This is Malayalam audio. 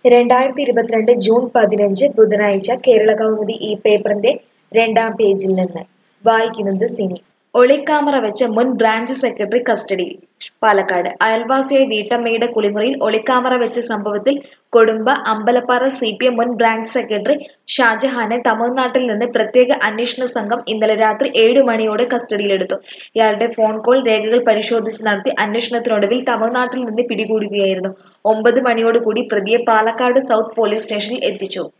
രണ്ടായിരത്തി ഇരുപത്തിരണ്ട് ജൂൺ പതിനഞ്ച് ബുധനാഴ്ച കേരള കൗമുദി ഈ പേപ്പറിന്റെ രണ്ടാം പേജിൽ നിന്ന് വായിക്കുന്നത് സിനി ഒളിക്യാമറ വെച്ച് മുൻ ബ്രാഞ്ച് സെക്രട്ടറി കസ്റ്റഡിയിൽ പാലക്കാട് അയൽവാസിയായ വീട്ടമ്മയുടെ കുളിമുറിയിൽ ഒളിക്യാമറ വെച്ച സംഭവത്തിൽ Kodumba Ambalappara C P M മുൻ ബ്രാഞ്ച് സെക്രട്ടറി ഷാജഹാനെ തമിഴ്നാട്ടിൽ നിന്ന് പ്രത്യേക അന്വേഷണ സംഘം ഇന്നലെ രാത്രി ഏഴു മണിയോടെ കസ്റ്റഡിയിലെടുത്തു ഇയാളുടെ ഫോൺ കോൾ രേഖകൾ പരിശോധിച്ച് നടത്തി അന്വേഷണത്തിനൊടുവിൽ തമിഴ്നാട്ടിൽ നിന്ന് പിടികൂടുകയായിരുന്നു ഒമ്പത് മണിയോടുകൂടി പ്രതിയെ പാലക്കാട് സൗത്ത് പോലീസ് സ്റ്റേഷനിൽ എത്തിച്ചു